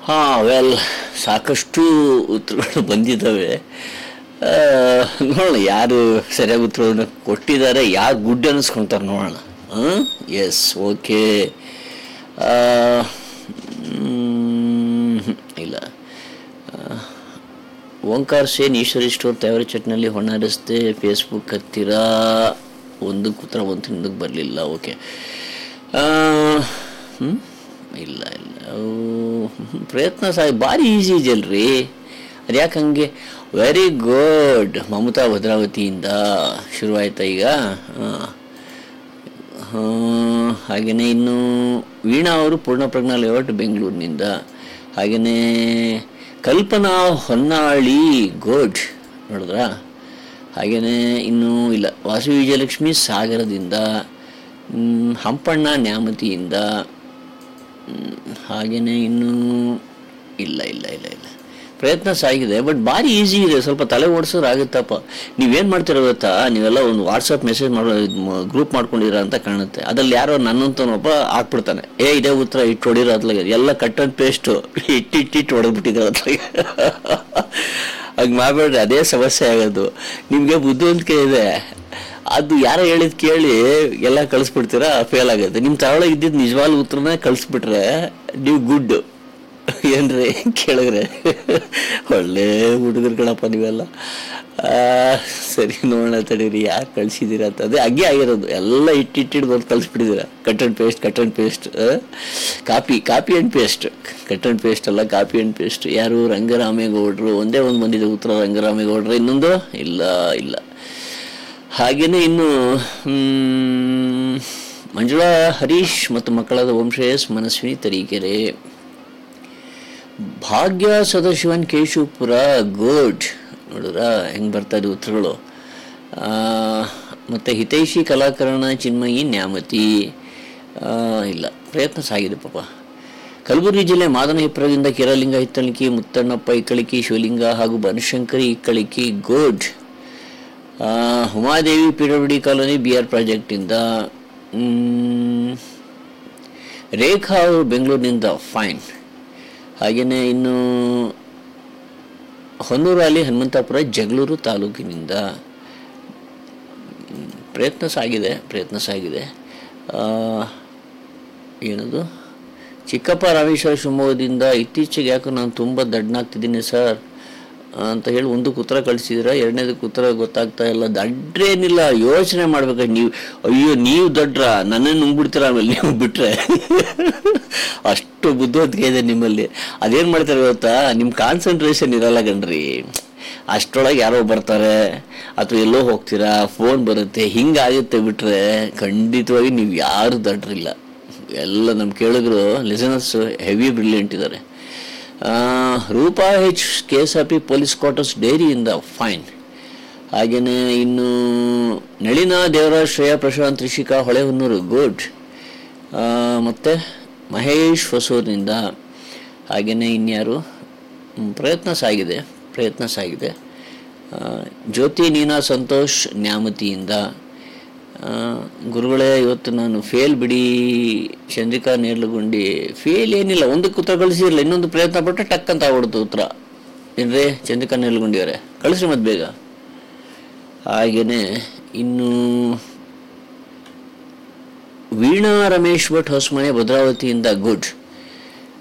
ಹಾಂ ವೆಲ್ ಸಾಕಷ್ಟು ಉತ್ತರಗಳು ಬಂದಿದ್ದಾವೆ ಆ, ನೋಡೋಣ ಯಾರು ಸರಿಯಾಗಿ ಉತ್ತರವನ್ನು ಕೊಟ್ಟಿದ್ದಾರೆ ಯಾರು ಗುಡ್ ಅನ್ನಿಸ್ಕೊಂತಾರೆ ನೋಡೋಣ ಎಸ್ ಓಕೆ ಇಲ್ಲ ಆ, ಓಂಕಾರ್ ಸೇನ್ ಈಶ್ವರಿ ಸ್ಟೋರ್ ತಯಾರಿ ಚಟ್ನಲ್ಲಿ ಹೊಣ ರಸ್ತೆ ಫೇಸ್ಬುಕ್ ಹತ್ತಿರ ಒಂದಕ್ಕೆ ಉತ್ತರ ಒಂದು ಇನ್ನೊಂದಕ್ಕೆ ಬರಲಿಲ್ಲ ಓಕೆ ಹ್ಞೂ ಇಲ್ಲ ಇಲ್ಲ ಅವು, ಹ್ಮ್, ಪ್ರಯತ್ನ ಸಹ ಭಾರಿ ಈಸಿ ಇದೆಯಲ್ರಿ ಅದು ಯಾಕೆ ಹಂಗೆ ವೆರಿ ಗುಡ್ ಮಮತಾ ಭದ್ರಾವತಿಯಿಂದ ಶುರುವಾಯ್ತಾ ಈಗ ಹಾಂ ಹಾಗೆಯೇ ಇನ್ನು ವೀಣಾ ಅವರು ಪೂರ್ಣಪ್ರಜ್ಞಾ ಲೇಔಟ್ ಬೆಂಗಳೂರಿನಿಂದ ಹಾಗೆಯೇ ಕಲ್ಪನಾ ಹೊನ್ನಾಳಿ ಗೋಡ್ ನೋಡಿದ್ರಾ ಹಾಗೆಯೇ ಇನ್ನೂ ಇಲ್ಲ ವಾಸು ವಿಜಯಲಕ್ಷ್ಮಿ ಸಾಗರದಿಂದ ಮ್, ಹಂಪಣ್ಣ ನ್ಯಾಮತಿಯಿಂದ ಮ್, ಹಾಗೆಯೇ ಇನ್ನೂ ಇಲ್ಲ ಇಲ್ಲ ಇಲ್ಲ ಇಲ್ಲ ಪ್ರಯತ್ನ ಸಾಗಿದೆ ಬಟ್ ಭಾರಿ ಈಸಿ ಇದೆ ಸ್ವಲ್ಪ ತಲೆ ಓಡಿಸೋರು ಆಗುತ್ತಪ್ಪ ನೀವೇನು ಮಾಡ್ತಿರೋ ಗೊತ್ತಾ ನೀವೆಲ್ಲ ಒಂದು ವಾಟ್ಸಪ್ ಮೆಸೇಜ್ ಮಾಡೋ ಗ್ರೂಪ್ ಮಾಡ್ಕೊಂಡಿರ ಅಂತ ಕಾಣುತ್ತೆ ಅದ್ರಲ್ಲಿ ಯಾರೋ ನನ್ನಂತನೊಬ್ಬ ಹಾಕ್ಬಿಡ್ತಾನೆ ಏ ಇದೇ ಉತ್ತರ ಇಟ್ಟು ಹೊಡಿರೋ ಅದ್ಲಾಗೆ ಎಲ್ಲ ಕಟ್ ಅಂಡ್ ಪೇಸ್ಟು ಇಟ್ಟಿಟ್ಟಿಟ್ಟು ಹೊಡೆದ್ಬಿಟ್ಟಿದ್ರು ಅದ್ಲಾಗೆ ಹಂಗೆ ಮಾಡಬೇಡ್ರಿ ಅದೇ ಸಮಸ್ಯೆ ಆಗೋದು ನಿಮಗೆ ಬುದ್ಧಿವಂತಿಕೆ ಇದೆ ಅದು ಯಾರೋ ಹೇಳಿದ್ ಕೇಳಿ ಎಲ್ಲ ಕಳಿಸ್ಬಿಡ್ತೀರಾ ಫೇಲ್ ಆಗುತ್ತೆ ನಿಮ್ಮ ತಗೊಳಗೆ ಇದ್ದಿದ್ದು ನಿಜವಾಗ್ಲೂ ಉತ್ತರನೇ ಕಳಿಸ್ಬಿಟ್ರೆ ನೀವು ಗುಡ್ ಏನ್ರಿ ಕೇಳಿದ್ರೆ ಒಳ್ಳೆ ಹುಡುಗರು ಕಣಪ್ಪ ನೀವೆಲ್ಲ ಆ, ಸರಿ ನೋಡೋಣ ತಡೀರಿ ಯಾರು ಕಳ್ಸಿದ್ದೀರಾ ಅಂತ ಅದೇ ಹಂಗೆ ಆಗಿರೋದು ಎಲ್ಲ ಇಟ್ಟಿಟ್ಟಿಟ್ಟು ಬಂದು ಕಳಿಸ್ಬಿಟ್ಟಿದ್ದೀರಾ cut and paste cut and paste copy copy and paste cut and paste ಅಲ್ಲ ಕಾಪಿ ಆ್ಯಂಡ್ ಪೇಸ್ಟ್ ಯಾರು ರಂಗರಾಮೇಗೌಡರು ಒಂದೇ ಒಂದು ಬಂದಿದೆ ಉತ್ತರ ರಂಗರಾಮೇಗೌಡರು ಇನ್ನೊಂದು ಇಲ್ಲ ಇಲ್ಲ ಹಾಗೆಯೇ ಇನ್ನು ಮ್, ಮಂಜುಳಾ ಹರೀಶ್ ಮತ್ತು ಮಕ್ಕಳಾದ ವಂಶೇಶ್ ಮನಸ್ವಿನಿ ತರೀಕೆರೆ ಭಾಗ್ಯ ಸದಾಶಿವನ್ ಕೇಶವಪುರ ಗುಡ್ ನೋಡಿದ್ರ ಹೆಂಗೆ ಬರ್ತಾ ಇದೆ ಉತ್ತರಗಳು ಆ, ಮತ್ತೆ ಹಿತೈಷಿ ಕಲಾಕರಣ ಚಿನ್ಮಯಿ ನ್ಯಾಮತಿ ಆ, ಇಲ್ಲ ಪ್ರಯತ್ನ ಸಾಗಿದೆ ಪಾಪ ಕಲಬುರಗಿ ಜಿಲ್ಲೆ ಮಾದನ ಹಿಪ್ಪರದಿಂದ ಕಿರಲಿಂಗ ಹಿತ್ತಳಿಕಿ ಮುತ್ತಣ್ಣಪ್ಪ ಇಕ್ಕಳಿಕಿ ಶಿವಲಿಂಗ ಹಾಗೂ ಬನಶಂಕರಿ ಇಕ್ಕಳಿಕಿ ಗುಡ್ ಆ, Umadevi P W D colony B R ಪ್ರಾಜೆಕ್ಟಿಂದ ಮ್, ರೇಖಾ ಅವರು ಬೆಂಗಳೂರಿನಿಂದ ಫೈನ್ ಹಾಗೆಯೇ ಇನ್ನು ಹೊನ್ನೂರಲ್ಲಿ ಹನುಮಂತಾಪುರ ಜಗಳೂರು ತಾಲೂಕಿನಿಂದ ಮ್, ಪ್ರಯತ್ನ ಸಾಗಿದೆ ಪ್ರಯತ್ನ ಸಾಗಿದೆ ಆ, ಏನದು ಚಿಕ್ಕಪ್ಪ ರಾಮೇಶ್ವರ ಶಿವಮೊಗ್ಗದಿಂದ ಇತ್ತೀಚೆಗೆ ಯಾಕೋ ನಾನು ತುಂಬ ದಡ್ಡನಾಗ್ತಿದ್ದೀನಿ ಸರ್ ಅಂತ ಹೇಳಿ ಒಂದಕ್ಕೆ ಉತ್ತರ ಕಳಿಸಿದ್ರ ಎರಡನೇದಕ್ಕೆ ಉತ್ತರ ಗೊತ್ತಾಗ್ತಾ ಇಲ್ಲ ದಡ್ರೇನಿಲ್ಲ ಯೋಚನೆ ಮಾಡ್ಬೇಕು ನೀವು ಅಯ್ಯೋ ನೀವು ದಡ್ರ ನನ್ನೇ ನುಂಗ್ಬಿಡ್ತೀರ ಆಮೇಲೆ ನೀವು ಬಿಟ್ರೆ ಅಷ್ಟು ಬುದ್ಧಿವಂತಿಕೆ ಇದೆ ನಿಮ್ಮಲ್ಲಿ ಅದೇನು ಮಾಡ್ತಾರೆ ಗೊತ್ತಾ ನಿಮ್ಮ ಕಾನ್ಸಂಟ್ರೇಷನ್ ಇರಲ್ಲ ಗಣ್ರಿ ಅಷ್ಟರೊಳಗೆ ಯಾರೋ ಬರ್ತಾರೆ ಅಥವಾ ಎಲ್ಲೋ ಹೋಗ್ತೀರಾ ಫೋನ್ ಬರುತ್ತೆ ಹಿಂಗಾಗುತ್ತೆ ಬಿಟ್ರೆ ಖಂಡಿತವಾಗಿ ನೀವು ಯಾರು ದಡ್ರಿಲ್ಲ ಎಲ್ಲ ನಮ್ಮ ಕೇಳಿದ್ರು ಲಿಸನರ್ಸ್ ಹೆವಿ ಬ್ರಿಲಿಯಂಟ್ ಇದ್ದಾರೆ ಆ, ರೂಪಾ H K S R P police quarters ಡೈರಿಯಿಂದ ಫೈನ್ ಹಾಗೆಯೇ ಇನ್ನು ನಳಿನ ದೇವರಾಜ್ ಶ್ರೇಯಾ ಪ್ರಶಾಂತ್ ರಿಷಿಕಾ ಹೊಳೆಹೊನ್ನೂರು ಗುಡ್ ಮತ್ತು ಮಹೇಶ್ ಹೊಸೂರಿನಿಂದ ಹಾಗೆಯೇ ಇನ್ಯಾರು ಹ್ಮ್, ಪ್ರಯತ್ನ ಸಾಗಿದೆ ಪ್ರಯತ್ನ ಸಾಗಿದೆ ಆ, ಜ್ಯೋತಿ ನೀನಾ ಸಂತೋಷ್ ನ್ಯಾಮತಿಯಿಂದ ಆ, ಗುರುಗಳೇ ಇವತ್ತು ನಾನು ಫೇಲ್ ಬಿಡಿ ಚಂದ್ರಿಕಾ ನೇರ್ಲಗುಂಡಿ ಫೇಲ್ ಏನಿಲ್ಲ ಒಂದಕ್ಕೆ ಉತ್ತರ ಕಳಿಸಿರಲಿಲ್ಲ ಇನ್ನೊಂದು ಪ್ರಯತ್ನ ಪಟ್ಟರೆ ಟಕ್ ಅಂತ ಆಗ್ಬಿಡ್ತು ಉತ್ತರ ಏನ್ರಿ ಚಂದ್ರಿಕಾ ನೇರ್ಲಗುಂಡಿ ಅವರೇ ಕಳಿಸ್ರಿ ಮತ್ತೆ ಬೇಗ ಹಾಗೆಯೇ ಇನ್ನು ವೀಣಾ ರಮೇಶ್ ಭಟ್ ಹೊಸಮನೆ ಭದ್ರಾವತಿಯಿಂದ ಗುಡ್